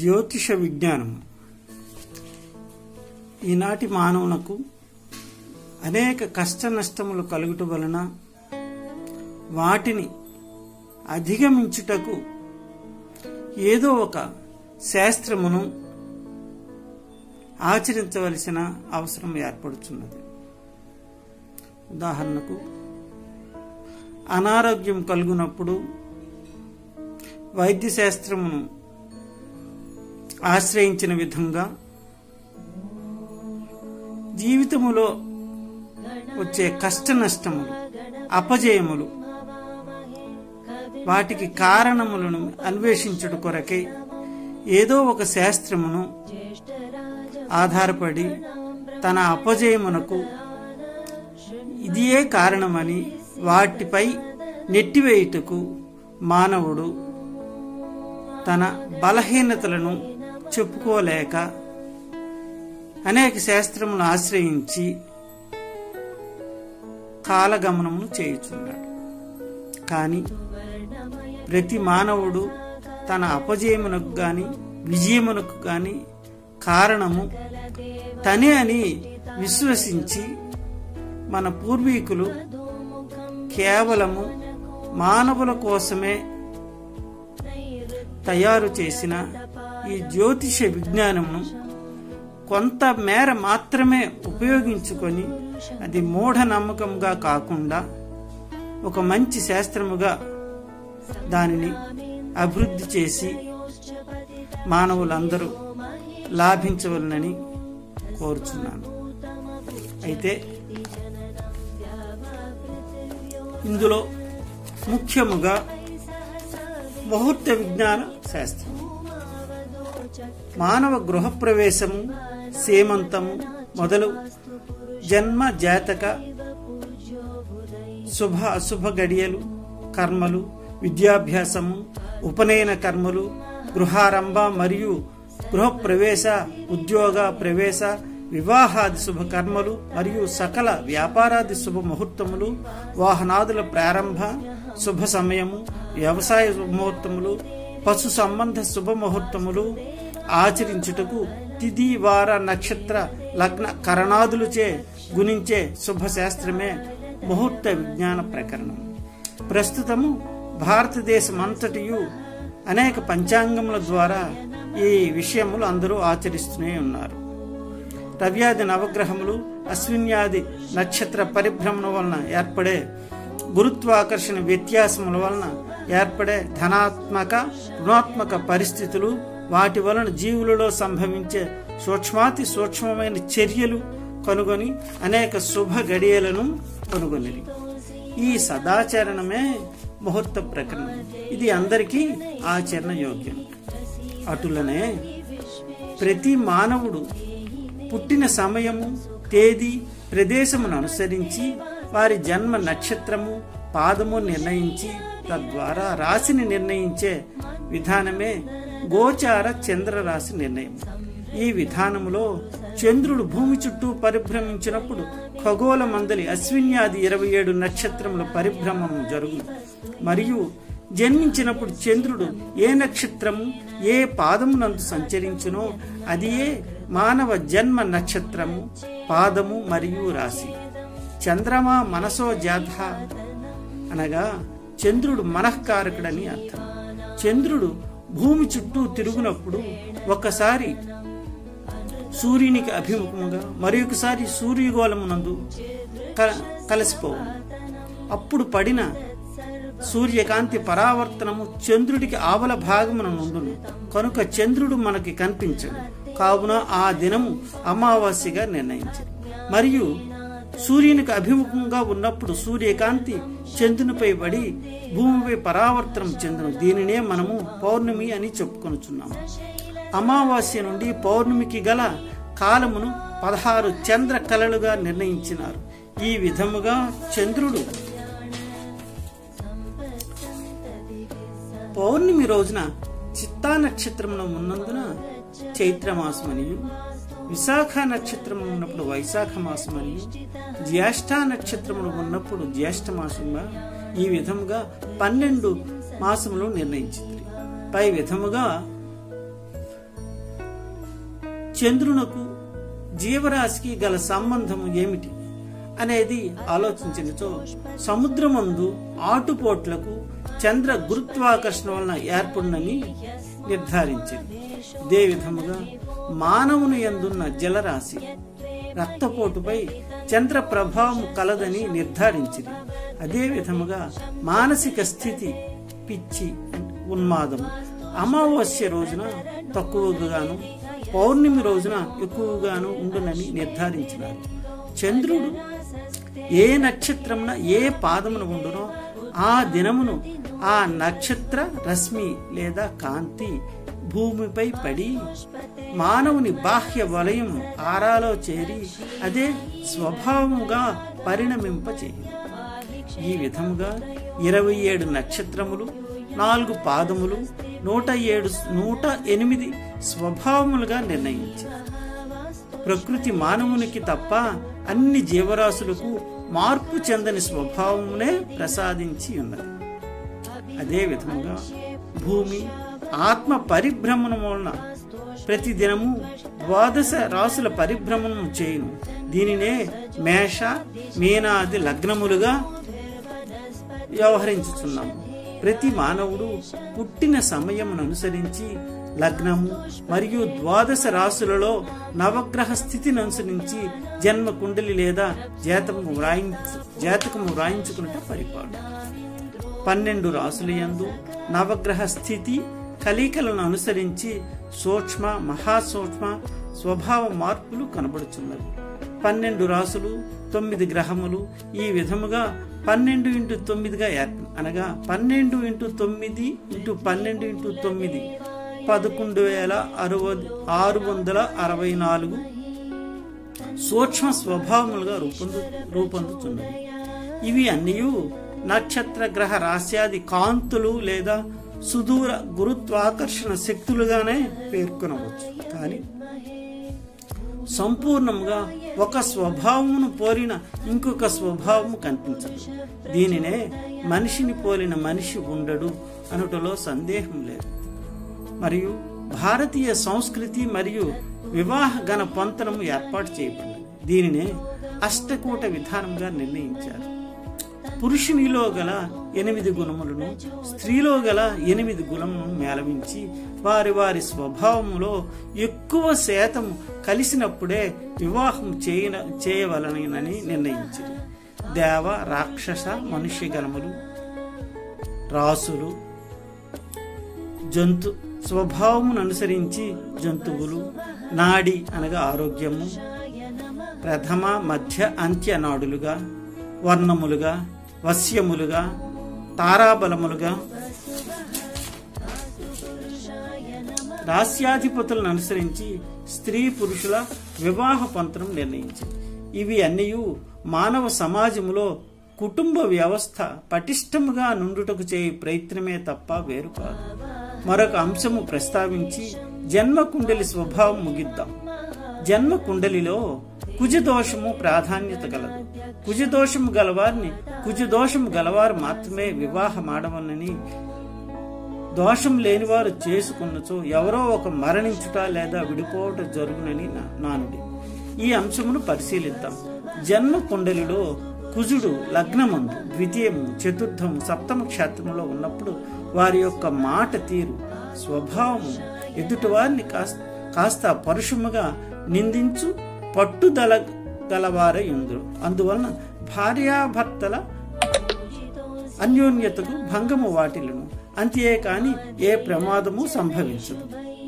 జ్యోతిష విజ్ఞానం ఈనాటి మానవునకు అనేక కష్ట నష్టములు కలుగుట వలన వాటిని అధిగమించుటకు ఏదో ఒక శాస్త్రమును ఆచరించవలసిన అవసరం ఏర్పడుతున్నది ఉదాహరణకు అనారోగ్యం కలుగునప్పుడు వైద్య శాస్త్రమును ఆశ్రయించిన విధంగా జీవితములో వచ్చే కష్ట నష్టములు అపజయములు వాటికి కారణములను అన్వేషించుట కొరకై ఏదో ఒక శాస్త్రమును ఆధారపడి తన అపజయమునకు ఇదియే కారణమని వాటిపై నెట్టివేయుటకు మానవుడు తన బలహీనతలను చెప్పుకోలేక అనేక శాస్త్రములను ఆశ్రయించి కాలగమనమును చేయుచున్నాడు కానీ ప్రతి మానవుడు తన అపజయమునకు గాని విజయమునకు గాని కారణము తనే అని విశ్వసించి మన పూర్వీకులు కేవలము మానవుల కోసమే తయారు చేసిన ఈ జ్యోతిష విజ్ఞానమును కొంత మేర మాత్రమే ఉపయోగించుకొని అది మూఢనమ్మకంగా కాకుండా ఒక మంచి శాస్త్రముగా దానిని అభివృద్ధి చేసి మానవులందరూ లాభించవలనని కోరుచున్నాను అయితే ఇందులో ముఖ్యముగా ముహూర్త విజ్ఞాన శాస్త్రం మానవ గృహప్రవేశము సేమంతము మొదలు జన్మ జాతక శుభ అశుభ గడియలు కర్మలు విద్యాభ్యాసము ఉపనయన కర్మలు గృహారంభ మరియు గృహప్రవేశ ఉద్యోగ ప్రవేశ వివాహాది శుభ కర్మలు మరియు సకల వ్యాపారాది శుభ ముహూర్తములు వాహనాదుల ప్రారంభ శుభ సమయము వ్యవసాయ ముహూర్తములు పశు సంబంధ శుభ ముహూర్తములు ఆచరించుటకు తిథి వార నక్షత్ర లగ్న కరణాదులచే గుణించే శుభశాస్త్రమే ముహూర్త విజ్ఞాన ప్రకరణం ప్రస్తుతము భారతదేశమంతటియు అనేక పంచాంగముల ద్వారా ఈ విషయములు అందరూ ఆచరిస్తూనే ఉన్నారు రవ్యాది నవగ్రహములు అశ్విన్యాది నక్షత్ర పరిభ్రమణ వలన ఏర్పడే గురుత్వాకర్షణ వ్యత్యాసముల వలన ఏర్పడే ధనాత్మక రుణాత్మక పరిస్థితులు వాటి వలన జీవులలో సంభవించే సూక్ష్మాతి సూక్ష్మమైన చర్యలు కనుగొని అనేక శుభ గడియలను కనుగొనిది ఈ సదాచరణమే ముహూర్త ప్రకరణం ఇది అందరికీ ఆచరణ యోగ్యం అటులనే ప్రతి మానవుడు పుట్టిన సమయము తేదీ ప్రదేశమును అనుసరించి వారి జన్మ నక్షత్రము పాదము నిర్ణయించి తద్వారా రాశిని నిర్ణయించే విధానమే గోచార చంద్ర రాశి నిర్ణయం ఈ విధానములో చంద్రుడు భూమి చుట్టూ పరిభ్రమించినప్పుడు ఖగోళ మందలి అశ్విన్యాది ఇరవై ఏడు నక్షత్రముల పరిభ్రమం జరుగును మరియు జన్మించినప్పుడు చంద్రుడు ఏ నక్షత్రము ఏ పాదమునందు సంచరించునో అది ఏ మానవ జన్మ నక్షత్రము పాదము మరియు రాశి చంద్రమా మనసో జాత అనగా చంద్రుడు మనఃకారకుడని అర్థం చంద్రుడు భూమి చుట్టూ తిరుగునప్పుడు ఒకసారి సూర్యునికి అభిముఖముగా మరొకసారి సూర్యగోళమునందు కలిసిపోవు అప్పుడు పడిన సూర్యకాంతి పరావర్తనము చంద్రుడికి ఆవల భాగమున నుండును కనుక చంద్రుడు మనకి కనిపించడు కావున ఆ దినము అమావాస్యగా నిర్ణయించింది మరియు సూర్యునికి అభిముఖంగా ఉన్నప్పుడు సూర్యకాంతి చంద్రునిపై పడి భూమిపై పరావర్తనం చెందును దీనినే మనము పౌర్ణమి అని చెప్పుకొనుచున్నాము అమావాస్య నుండి పౌర్ణమికి గల కాలమును పదహారు చంద్ర కళలుగా నిర్ణయించినారు ఈ విధముగా చంద్రుడు పౌర్ణమి రోజున చిత్తా నక్షత్రమున ఉన్నందున చైత్రమాసం అనియు విశాఖ నక్షత్రం ఉన్నప్పుడు వైశాఖ మాసం అని జ్యేష్ఠ నక్షత్రములు ఉన్నప్పుడు జ్యేష్ఠ మాసంగా ఈ విధముగా పన్నెండు మాసములు నిర్ణయించింది పై విధముగా చంద్రునకు జీవరాశికి గల సంబంధము ఏమిటి అనేది ఆలోచించినచో సముద్రమందు ఆటుపోట్లకు చంద్ర గురుత్వాకర్షణ వలన ఏర్పడినని నిర్ధారించింది ఇదే విధముగా మానవుని ఎందున్న జలరాశి రక్తపోటుపై చంద్ర ప్రభావం కలదని నిర్ధారించింది అదే విధముగా మానసిక స్థితి పిచ్చి ఉన్మాదం అమావాస్య రోజున తక్కువగాను పౌర్ణమి రోజున ఎక్కువగాను ఉండునని నిర్ధారించినారు చంద్రుడు ఏ నక్షత్రమున ఏ పాదమున ఉండునో ఆ దినమును ఆ నక్షత్ర రశ్మి లేదా కాంతి భూమిపై పడి మానవుని బాహ్య వలయం ఆరాలో చేరి అదే స్వభావముగా పరిణమింపచేయి ఈ విధముగా ఇరవై ఏడు నక్షత్రములు నాలుగు పాదములు నూట ఏడు నూట ఎనిమిది స్వభావములుగా నిర్ణయించి ప్రకృతి మానవునికి తప్ప అన్ని జీవరాశులకు మార్పు చెందని స్వభావమునే ప్రసాదించి ఉన్నది అదే విధముగా భూమి ఆత్మ పరిభ్రమణం వలన ప్రతిదినము ద్వాదశ రాసుల పరిభ్రమణం చేయును దీనినే మేష మీనాది లగ్నములుగా వ్యవహరించుచున్నాము ప్రతి మానవుడు పుట్టిన సమయమును అనుసరించి లగ్నము మరియు ద్వాదశ రాసులలో నవగ్రహ స్థితిని అనుసరించి జన్మ కుండలి లేదా జాతకము వ్రాయించు జాతకము వ్రాయించుకున్నట్టు పరిపాలన పన్నెండు రాసుల యందు నవగ్రహ స్థితి కలికలను అనుసరించి సూక్ష్మ మహాసూక్ష్మ స్వభావ మార్పులు కనబడుచున్నవి పన్నెండు రాసులు తొమ్మిది గ్రహములు ఈ విధముగా పన్నెండు ఇంటూ తొమ్మిదిగా ఏర్ప అనగా పన్నెండు ఇంటూ తొమ్మిది ఇంటూ పన్నెండు ఇంటూ తొమ్మిది పదకొండు వేల అరవై ఆరు వందల అరవై నాలుగు సూక్ష్మ స్వభావములుగా రూపొందు రూపొందుతున్నవి ఇవి అన్నీ నక్షత్ర గ్రహ రాశ్యాది కాంతులు లేదా సుదూర గురుత్వాకర్షణ శక్తులుగానే పేర్కొనవచ్చు కానీ సంపూర్ణంగా ఒక స్వభావమును పోలిన ఇంకొక స్వభావము కనిపించదు దీనినే మనిషిని పోలిన మనిషి ఉండడు అనుటలో సందేహం లేదు మరియు భారతీయ సంస్కృతి మరియు వివాహ గణ పంతనము ఏర్పాటు చేయబడింది దీనినే అష్టకూట విధానంగా నిర్ణయించారు పురుషునిలో గల ఎనిమిది గుణములను స్త్రీలో గల ఎనిమిది గుణములను మేళవించి వారి వారి స్వభావములో ఎక్కువ శాతం కలిసినప్పుడే వివాహం చేయ చేయవలనని నిర్ణయించింది దేవ రాక్షస మనుష్య గణములు రాసులు జంతు స్వభావమును అనుసరించి జంతువులు నాడి అనగా ఆరోగ్యము ప్రథమ మధ్య అంత్య నాడులుగా వర్ణములుగా వశ్యములుగా తారాబలములుగా రాస్యాధిపతులను అనుసరించి స్త్రీ పురుషుల వివాహ పంత్రం నిర్ణయించింది ఇవి అన్నీ మానవ సమాజములో కుటుంబ వ్యవస్థ పటిష్టముగా నుండుటకు చేయు ప్రయత్నమే తప్ప వేరు కాదు మరొక అంశము ప్రస్తావించి జన్మ కుండలి స్వభావం ముగిద్దాం జన్మ కుండలిలో కుజదోషము ప్రాధాన్యత గలదు కుజదోషము గలవారిని కుజదోషము గలవారు మాత్రమే వివాహమాడవలని దోషం లేనివారు చేసుకున్నచో ఎవరో ఒక మరణించుట లేదా విడిపోవట జరుగునని నా- నానుడి ఈ అంశమును పరిశీలిద్దాం జన్మ కుండలిలో కుజుడు లగ్నమందు ద్వితీయము చతుర్థము సప్తమ క్షేత్రంలో ఉన్నప్పుడు వారి యొక్క మాట తీరు స్వభావము ఎదుటివారిని కాస్త కాస్త పరుషముగా నిందించు పట్టుదల గలవారై ఉందరు అందువలన భార్యాభర్తల అన్యోన్యతకు భంగము వాటిల్లును అంతేకాని ఏ ప్రమాదము సంభవించదు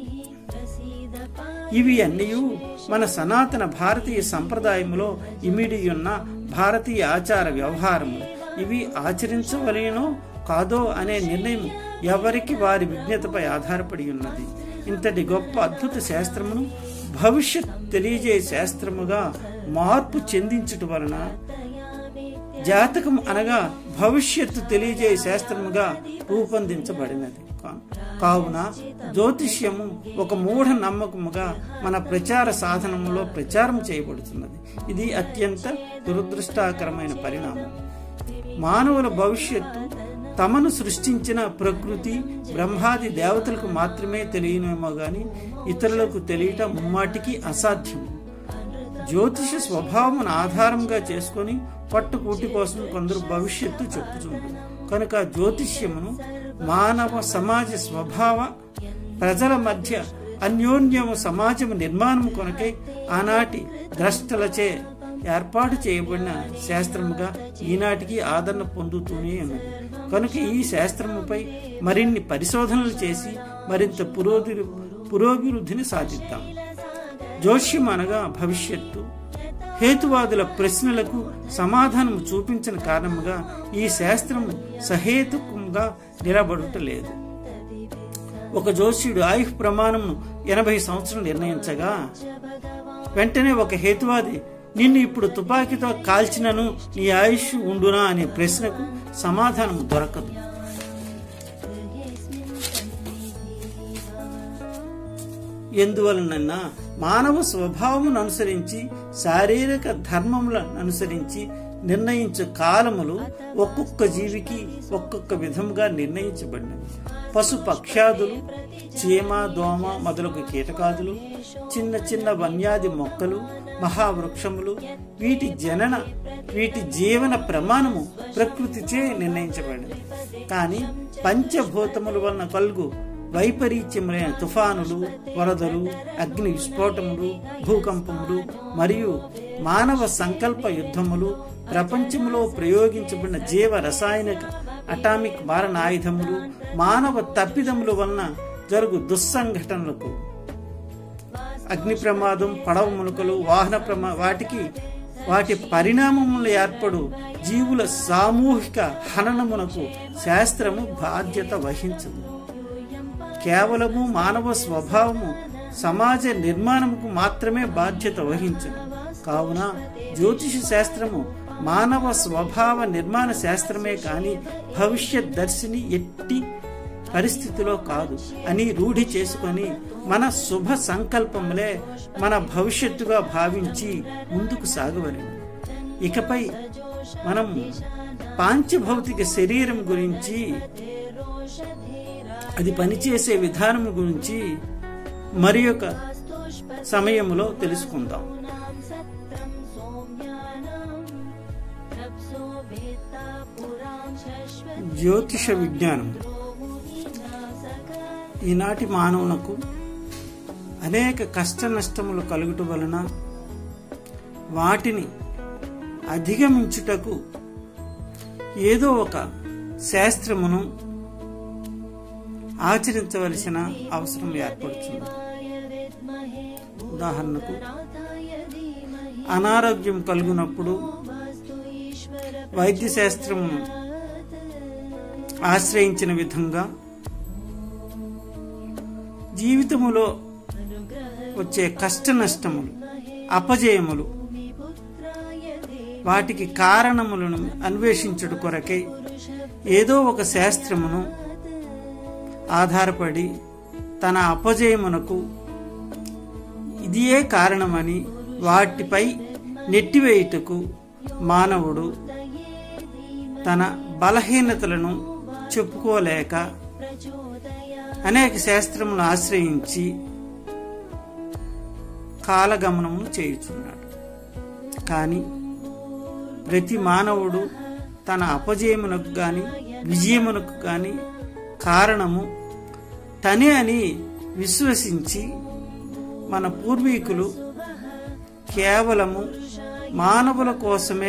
ఇవి అన్నీ మన సనాతన భారతీయ సంప్రదాయములో ఇమిడి ఉన్న భారతీయ ఆచార వ్యవహారములు ఇవి ఆచరించవలేనో కాదో అనే నిర్ణయం ఎవరికి వారి విజ్ఞతపై ఆధారపడి ఉన్నది ఇంతటి గొప్ప అద్భుత శాస్త్రమును భవిష్యత్ తెలియజేయ శాస్త్రముగా మార్పు చెందించుట వలన జాతకం అనగా భవిష్యత్తు తెలియజేయ శాస్త్రముగా రూపొందించబడినది కా- కావున జ్యోతిష్యము ఒక మూఢ నమ్మకముగా మన ప్రచార సాధనములో ప్రచారం చేయబడుతున్నది ఇది అత్యంత దురదృష్టకరమైన పరిణామం మానవుల భవిష్యత్తు తమను సృష్టించిన ప్రకృతి బ్రహ్మాది దేవతలకు మాత్రమే తెలియనేమో గాని ఇతరులకు తెలియటం ముమ్మాటికి అసాధ్యం జ్యోతిష స్వభావమును ఆధారంగా చేసుకొని పట్టుకూటి కోసం కొందరు భవిష్యత్తు చెప్పుచుంది కనుక జ్యోతిష్యమును మానవ సమాజ స్వభావ ప్రజల మధ్య అన్యోన్యము సమాజము నిర్మాణము కొనకై ఆనాటి ద్రష్టలచే ఏర్పాటు చేయబడిన శాస్త్రముగా ఈనాటికి ఆదరణ పొందుతూనే ఉన్నది కనుక ఈ శాస్త్రముపై మరిన్ని పరిశోధనలు చేసి మరింత పురోధి పురోభివృద్ధిని సాధిద్దాం జోష్యం అనగా భవిష్యత్తు హేతువాదుల ప్రశ్నలకు సమాధానం చూపించిన కారణంగా ఈ శాస్త్రము సహేతుకంగా నిలబడుటలేదు ఒక జోష్యుడు ఆయుష్ ప్రమాణమును ఎనభై సంవత్సరం నిర్ణయించగా వెంటనే ఒక హేతువాది నిన్ను ఇప్పుడు తుపాకీతో కాల్చినను నీ ఆయుష్ ఉండునా అనే ప్రశ్నకు సమాధానం దొరకదు ఎందువలనన్నా మానవ స్వభావమును అనుసరించి శారీరక ధర్మములను అనుసరించి నిర్ణయించు కాలములు ఒక్కొక్క జీవికి ఒక్కొక్క విధముగా నిర్ణయించబడినవి పశు పక్షాదులు చీమ దోమ మొదలగు కీటకాదులు చిన్న చిన్న వన్యాది మొక్కలు మహావృక్షములు వీటి జనన వీటి జీవన ప్రమాణము ప్రకృతిచే నిర్ణయించబడింది కానీ పంచభూతముల వలన కలుగు వైపరీత్యములైన తుఫానులు వరదలు అగ్ని విస్ఫోటములు భూకంపములు మరియు మానవ సంకల్ప యుద్ధములు ప్రపంచంలో ప్రయోగించబడిన జీవ రసాయనిక అటామిక్ మారణాయుధములు మానవ తప్పిదముల వలన జరుగు దుస్సంఘటనలకు అగ్ని ప్రమాదం పడవ మునుకలు వాహన ప్రమా వాటికి వాటి పరిణామములు ఏర్పడు జీవుల సామూహిక హననమునకు శాస్త్రము బాధ్యత వహించదు కేవలము మానవ స్వభావము సమాజ నిర్మాణముకు మాత్రమే బాధ్యత వహించదు కావున జ్యోతిష శాస్త్రము మానవ స్వభావ నిర్మాణ శాస్త్రమే కాని భవిష్యత్ దర్శిని ఎట్టి పరిస్థితిలో కాదు అని రూఢి చేసుకొని మన శుభ సంకల్పములే మన భవిష్యత్తుగా భావించి ముందుకు సాగవలెను ఇకపై మనం పాంచభౌతిక శరీరం గురించి అది పనిచేసే విధానం గురించి మరి ఒక సమయంలో తెలుసుకుందాం జ్యోతిష విజ్ఞానం ఈనాటి మానవునకు అనేక కష్ట నష్టములు కలుగుట వలన వాటిని అధిగమించుటకు ఏదో ఒక శాస్త్రమును ఆచరించవలసిన అవసరం ఏర్పడుతుంది ఉదాహరణకు అనారోగ్యం కలుగునప్పుడు వైద్య శాస్త్రమును ఆశ్రయించిన విధంగా జీవితములో వచ్చే కష్ట నష్టములు అపజయములు వాటికి కారణములను అన్వేషించుడు కొరకై ఏదో ఒక శాస్త్రమును ఆధారపడి తన అపజయమునకు ఇదియే కారణమని వాటిపై నెట్టివేయుటకు మానవుడు తన బలహీనతలను చెప్పుకోలేక అనేక శాస్త్రములను ఆశ్రయించి కాలగమనమును చేయుచున్నాడు కానీ ప్రతి మానవుడు తన అపజయమునకు గాని విజయమునకు గాని కారణము తనే అని విశ్వసించి మన పూర్వీకులు కేవలము మానవుల కోసమే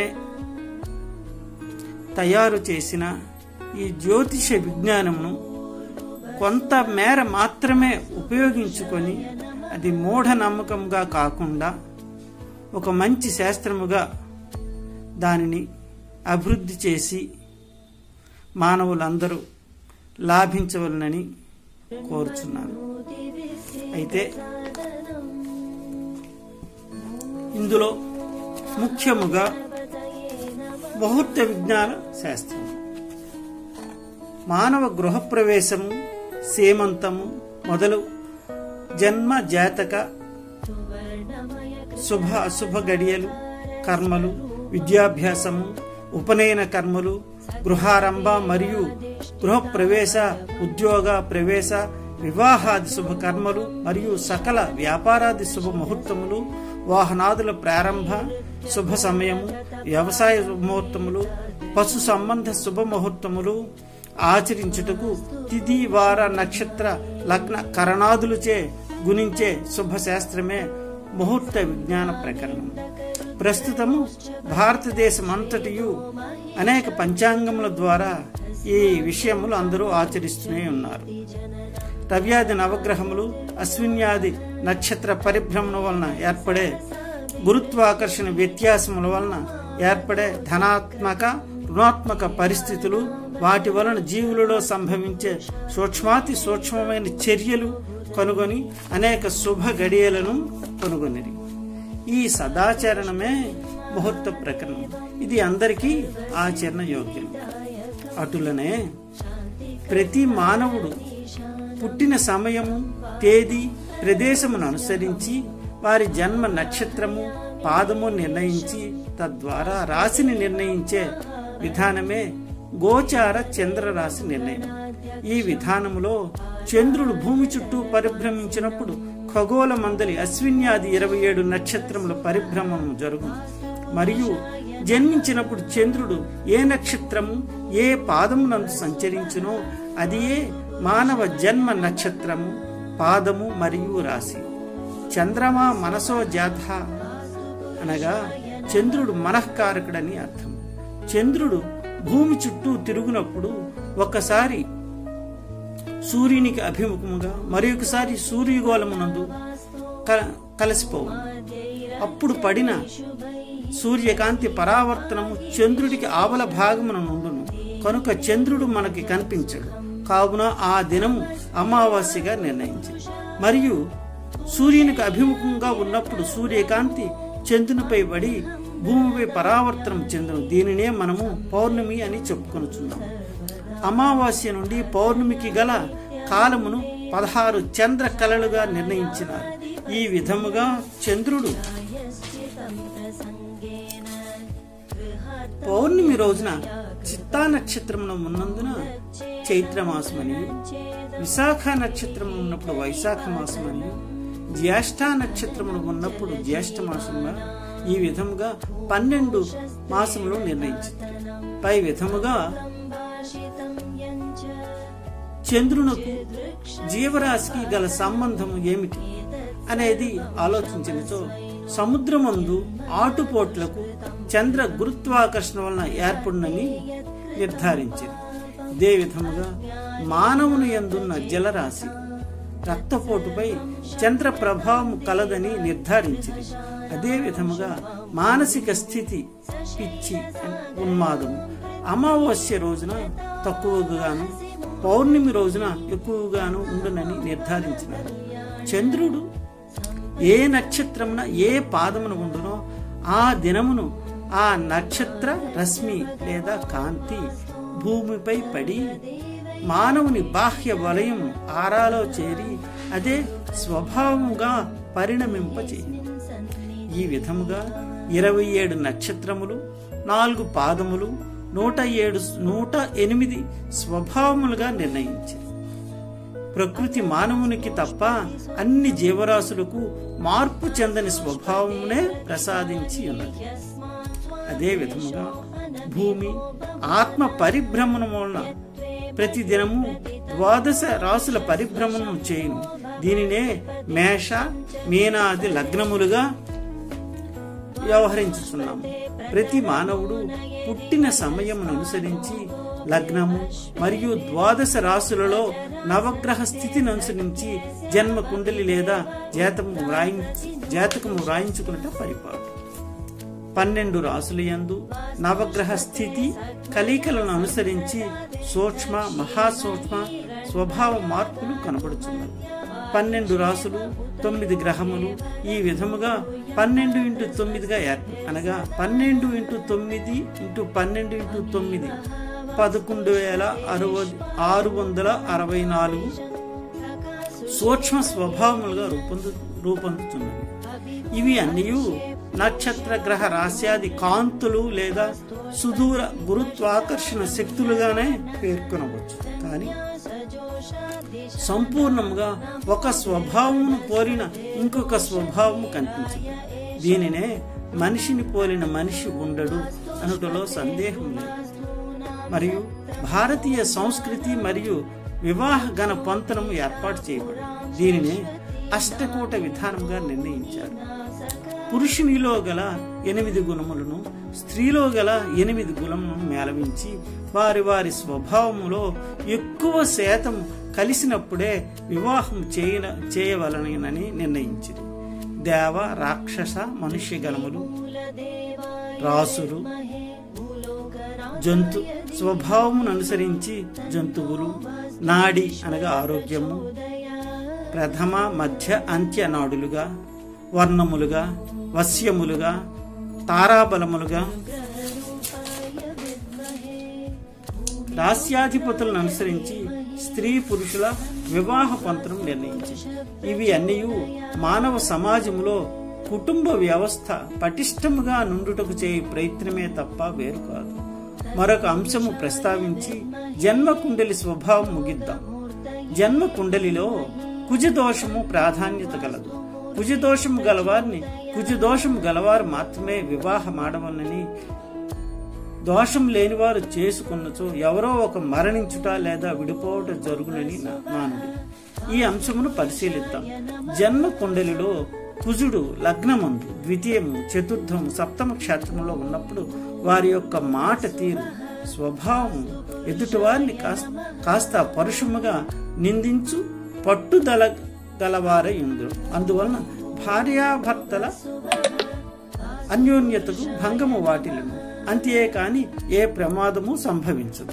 తయారు చేసిన ఈ జ్యోతిష విజ్ఞానమును కొంత మేర మాత్రమే ఉపయోగించుకొని అది మూఢనమ్మకంగా కాకుండా ఒక మంచి శాస్త్రముగా దానిని అభివృద్ధి చేసి మానవులందరూ లాభించవలనని కోరుచున్నాను అయితే ఇందులో ముఖ్యముగా ముహూర్త విజ్ఞాన శాస్త్రం మానవ గృహప్రవేశము సేమంతము మొదలు జన్మ జాతక శుభ అశుభ గడియలు కర్మలు విద్యాభ్యాసము ఉపనయన కర్మలు గృహారంభ మరియు గృహప్రవేశ ఉద్యోగ ప్రవేశ వివాహాది శుభకర్మలు మరియు సకల వ్యాపారాది శుభ ముహూర్తములు వాహనాదుల ప్రారంభ శుభ సమయము వ్యవసాయ ముహూర్తములు పశు సంబంధ శుభ ముహూర్తములు ఆచరించుటకు తిథి వార నక్షత్ర లగ్న కరణాదులచే గుణించే శుభశాస్త్రమే ముహూర్త విజ్ఞాన ప్రకరణం ప్రస్తుతము భారతదేశం అంతటియు అనేక పంచాంగముల ద్వారా ఈ విషయములు అందరూ ఆచరిస్తూనే ఉన్నారు రవ్యాది నవగ్రహములు అశ్విన్యాది నక్షత్ర పరిభ్రమణ వలన ఏర్పడే గురుత్వాకర్షణ వ్యత్యాసముల వలన ఏర్పడే ధనాత్మక రుణాత్మక పరిస్థితులు వాటి వలన జీవులలో సంభవించే సూక్ష్మాతి సూక్ష్మమైన చర్యలు కనుగొని అనేక శుభ గడియలను కనుగొనిరి ఈ సదాచరణమే ముహూర్త ప్రకరణం ఇది అందరికీ ఆచరణ యోగ్యం అటులనే ప్రతి మానవుడు పుట్టిన సమయము తేదీ ప్రదేశమును అనుసరించి వారి జన్మ నక్షత్రము పాదము నిర్ణయించి తద్వారా రాశిని నిర్ణయించే విధానమే గోచార చంద్రరాశి నిర్ణయం ఈ విధానములో చంద్రుడు భూమి చుట్టూ పరిభ్రమించినప్పుడు ఖగోళ మందలి అశ్విన్యాది ఇరవై ఏడు నక్షత్రముల పరిభ్రమణం జరుగును మరియు జన్మించినప్పుడు చంద్రుడు ఏ నక్షత్రము ఏ పాదమునందు సంచరించునో అది ఏ మానవ జన్మ నక్షత్రము పాదము మరియు రాశి చంద్రమా మనసో జాత అనగా చంద్రుడు మనఃకారకుడని అర్థం చంద్రుడు భూమి చుట్టూ తిరుగునప్పుడు ఒకసారి సూర్యునికి అభిముఖముగా మరొకసారి సూర్యగోళమునందు క- కలిసిపోవు అప్పుడు పడిన సూర్యకాంతి పరావర్తనము చంద్రుడికి ఆవల భాగమున నుండును కనుక చంద్రుడు మనకి కనిపించడు కావున ఆ దినము అమావాస్యగా నిర్ణయించింది మరియు సూర్యునికి అభిముఖంగా ఉన్నప్పుడు సూర్యకాంతి చంద్రునిపై పడి భూమిపై పరావర్తనం చెందును దీనినే మనము పౌర్ణమి అని చెప్పుకొనుచున్నాం అమావాస్య నుండి పౌర్ణమికి గల కాలమును పదహారు చంద్ర కళలుగా నిర్ణయించినారు ఈ విధముగా చంద్రుడు పౌర్ణమి రోజున చిత్తా నక్షత్రమున ఉన్నందున చైత్రమాసమని విశాఖ నక్షత్రం ఉన్నప్పుడు వైశాఖ మాసమని జ్యేష్ఠ నక్షత్రములు ఉన్నప్పుడు జ్యేష్ఠ మాసంగా ఈ విధముగా పన్నెండు మాసములు నిర్ణయించింది పై విధముగా చంద్రునకు జీవరాశికి గల సంబంధం ఏమిటి అనేది ఆలోచించినచో సముద్రమందు ఆటుపోట్లకు చంద్ర గురుత్వాకర్షణ వలన ఏర్పడినని నిర్ధారించింది ఇదే విధముగా మానవుని ఎందున్న జలరాశి రక్తపోటుపై చంద్ర ప్రభావం కలదని నిర్ధారించింది అదే విధముగా మానసిక స్థితి పిచ్చి ఉన్మాదము అమావాస్య రోజున తక్కువగాను పౌర్ణమి రోజున ఎక్కువగాను ఉండునని నిర్ధారించినారు చంద్రుడు ఏ నక్షత్రమున ఏ పాదమున ఉండునో ఆ దినమును ఆ నక్షత్ర రశ్మి లేదా కాంతి భూమిపై పడి మానవుని బాహ్య వలయం ఆరాలో చేరి అదే స్వభావముగా పరిణమింపచేయి ఈ విధముగా ఇరవై ఏడు నక్షత్రములు నాలుగు పాదములు నూట ఏడు నూట ఎనిమిది స్వభావములుగా నిర్ణయించింది ప్రకృతి మానవునికి తప్ప అన్ని జీవరాశులకు మార్పు చెందని స్వభావమునే ప్రసాదించి ఉన్నది అదే విధముగా భూమి ఆత్మ పరిభ్రమణం వలన ప్రతిదినము ద్వాదశ రాసుల పరిభ్రమణం చేయును దీనినే మేష మీనాది లగ్నములుగా వ్యవహరించుతున్నాము ప్రతి మానవుడు పుట్టిన సమయమును అనుసరించి లగ్నము మరియు ద్వాదశ రాశులలో నవగ్రహ స్థితిని అనుసరించి జన్మ కుండలి లేదా జాతము వ్రాయించి జాతకము వ్రాయించుకున్నట పరిపాటు పన్నెండు రాసుల యందు నవగ్రహ స్థితి కలికలను అనుసరించి సూక్ష్మ మహాసూక్ష్మ స్వభావ మార్పులు కనబడుచున్నవి పన్నెండు రాసులు తొమ్మిది గ్రహములు ఈ విధముగా పన్నెండు ఇంటూ తొమ్మిదిగా ఏర్ప అనగా పన్నెండు ఇంటూ తొమ్మిది ఇంటూ పన్నెండు ఇంటూ తొమ్మిది పదకొండు వేల అరవై ఆరు వందల అరవై నాలుగు సూక్ష్మ స్వభావములుగా రూపొందు రూపొందుతున్నవి ఇవి అన్నీ నక్షత్ర గ్రహ రాశ్యాది కాంతులు లేదా సుదూర గురుత్వాకర్షణ శక్తులుగానే పేర్కొనవచ్చు కానీ సంపూర్ణంగా ఒక స్వభావమును పోలిన ఇంకొక స్వభావం కనిపించదు దీనినే మనిషిని పోలిన మనిషి ఉండడు అనుటలో సందేహం లేదు మరియు భారతీయ సంస్కృతి మరియు వివాహ గణ పంతనము ఏర్పాటు చేయబడింది దీనినే అష్టకూట విధానంగా నిర్ణయించారు పురుషునిలో గల ఎనిమిది గుణములను స్త్రీలో గల ఎనిమిది గుణములను మేళవించి వారి వారి స్వభావములో ఎక్కువ శాతం కలిసినప్పుడే వివాహం చేయ చేయవలనని నిర్ణయించింది దేవ రాక్షస మనుష్య గణములు రాసులు జంతు స్వభావమును అనుసరించి జంతువులు నాడి అనగా ఆరోగ్యము ప్రథమ మధ్య అంత్య నాడులుగా వర్ణములుగా వశ్యములుగా తారాబలములుగా రాస్యాధిపతులను అనుసరించి స్త్రీ పురుషుల వివాహ పంత్రం నిర్ణయించింది ఇవి అన్నీ మానవ సమాజంలో కుటుంబ వ్యవస్థ పటిష్టముగా నుండుటకు చేయు ప్రయత్నమే తప్ప వేరు కాదు మరొక అంశము ప్రస్తావించి జన్మ కుండలి స్వభావం ముగిద్దాం జన్మ కుండలిలో కుజదోషము ప్రాధాన్యత కలదు కుజదోషము గలవారిని కుజదోషము గలవారు మాత్రమే వివాహమాడవలని దోషం లేనివారు చేసుకున్నచో ఎవరో ఒక మరణించుట లేదా విడిపోవట జరుగునని నా- నానుడి ఈ అంశమును పరిశీలిద్దాం జన్మ కుండలిలో కుజుడు లగ్నమందు ద్వితీయము చతుర్థము సప్తమ క్షేత్రంలో ఉన్నప్పుడు వారి యొక్క మాట తీరు స్వభావం ఎదుటివారిని కాస్త కాస్త పరుషముగా నిందించు పట్టుదల గలవారై ఉందరు అందువలన భార్యాభర్తల అన్యోన్యతకు భంగము వాటిల్లును అంతేకాని ఏ ప్రమాదము సంభవించదు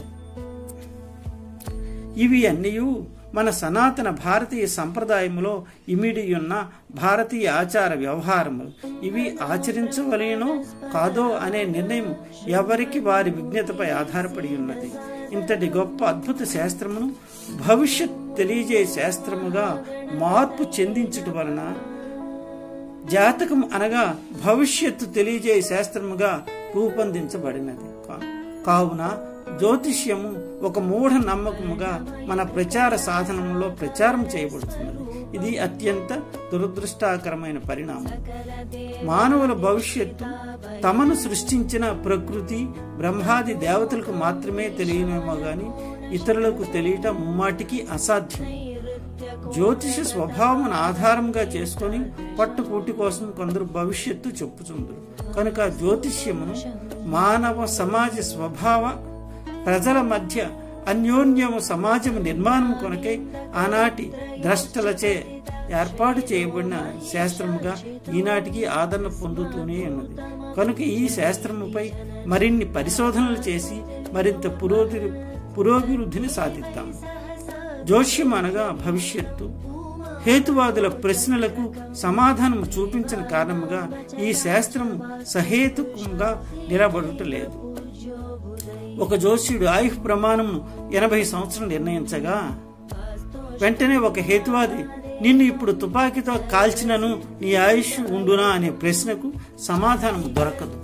ఇవి అన్నీ మన సనాతన భారతీయ సంప్రదాయములో ఇమిడి ఉన్న భారతీయ ఆచార వ్యవహారములు ఇవి ఆచరించవలేనో కాదో అనే నిర్ణయం ఎవరికి వారి విజ్ఞతపై ఆధారపడి ఉన్నది ఇంతటి గొప్ప అద్భుత శాస్త్రమును భవిష్యత్ తెలియజేయ శాస్త్రముగా మార్పు చెందించుట వలన జాతకం అనగా భవిష్యత్తు తెలియజేయ శాస్త్రముగా రూపొందించబడినది కా- కావున జ్యోతిష్యము ఒక మూఢ నమ్మకముగా మన ప్రచార సాధనంలో ప్రచారం చేయబడుతున్నది ఇది అత్యంత దురదృష్టాకరమైన పరిణామం మానవుల భవిష్యత్తు తమను సృష్టించిన ప్రకృతి బ్రహ్మాది దేవతలకు మాత్రమే తెలియనేమో గాని ఇతరులకు తెలియటం ముమ్మాటికి అసాధ్యం జ్యోతిష స్వభావమును ఆధారంగా చేసుకొని పట్టుకూటి కోసం కొందరు భవిష్యత్తు చెప్పుచుందరు కనుక జ్యోతిష్యమును మానవ సమాజ స్వభావ ప్రజల మధ్య అన్యోన్యము సమాజము నిర్మాణం కొనకై ఆనాటి ద్రష్టలచే ఏర్పాటు చేయబడిన శాస్త్రముగా ఈనాటికి ఆదరణ పొందుతూనే ఉన్నది కనుక ఈ శాస్త్రముపై మరిన్ని పరిశోధనలు చేసి మరింత పురోగతి పురోభివృద్ధిని సాధిద్దాము జోష్యం అనగా భవిష్యత్తు హేతువాదుల ప్రశ్నలకు సమాధానం చూపించిన కారణముగా ఈ శాస్త్రము సహేతుకంగా నిలబడుటలేదు ఒక జోష్యుడు ఆయుష్ ప్రమాణమును ఎనభై సంవత్సరం నిర్ణయించగా వెంటనే ఒక హేతువాది నిన్ను ఇప్పుడు తుపాకీతో కాల్చినను నీ ఆయుష్ ఉండునా అనే ప్రశ్నకు సమాధానం దొరకదు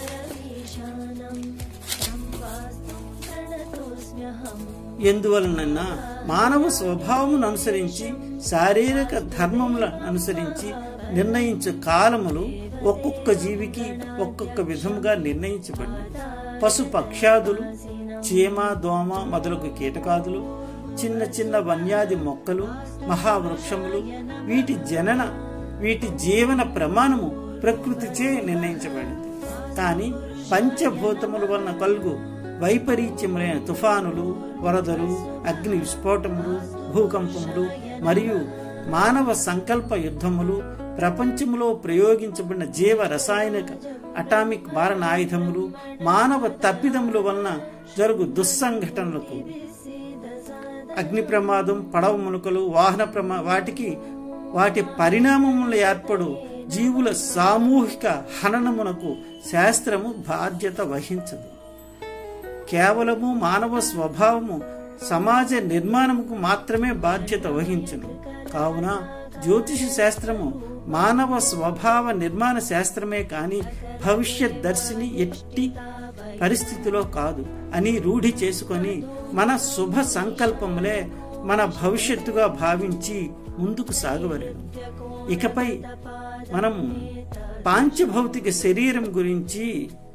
ఎందువలనన్నా మానవ స్వభావమును అనుసరించి శారీరక ధర్మములను అనుసరించి నిర్ణయించే కాలములు ఒక్కొక్క జీవికి ఒక్కొక్క విధముగా నిర్ణయించబడినవి పశు పక్షాదులు చీమ దోమ మొదలగు కీటకాదులు చిన్న చిన్న వన్యాది మొక్కలు మహావృక్షములు వీటి జనన వీటి జీవన ప్రమాణము ప్రకృతిచే నిర్ణయించబడింది కానీ పంచభూతముల వలన కలుగు వైపరీత్యములైన తుఫానులు వరదలు అగ్ని విస్ఫోటములు భూకంపములు మరియు మానవ సంకల్ప యుద్ధములు ప్రపంచములో ప్రయోగించబడిన జీవ రసాయనిక అటామిక్ మారణాయుధములు మానవ తప్పిదముల వలన జరుగు దుస్సంఘటనలకు అగ్ని ప్రమాదం పడవ మునుకలు వాహన ప్రమా వాటికి వాటి పరిణామముల ఏర్పడు జీవుల సామూహిక హననమునకు శాస్త్రము బాధ్యత వహించదు కేవలము మానవ స్వభావము సమాజ నిర్మాణముకు మాత్రమే బాధ్యత వహించును కావున జ్యోతిష శాస్త్రము మానవ స్వభావ నిర్మాణ శాస్త్రమే కాని భవిష్యత్ దర్శిని ఎట్టి పరిస్థితిలో కాదు అని రూఢి చేసుకొని మన శుభ సంకల్పములే మన భవిష్యత్తుగా భావించి ముందుకు సాగవలేను ఇకపై మనం పాంచభౌతిక శరీరం గురించి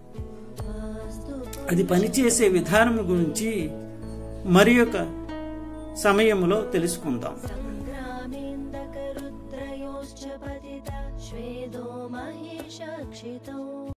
అది పనిచేసే విధానం గురించి మరి ఒక సమయంలో తెలుసుకుందాం सङ्ग्रामेन्दकरुद्रयोश्च पतिता श्वेदो महेशक्षितौ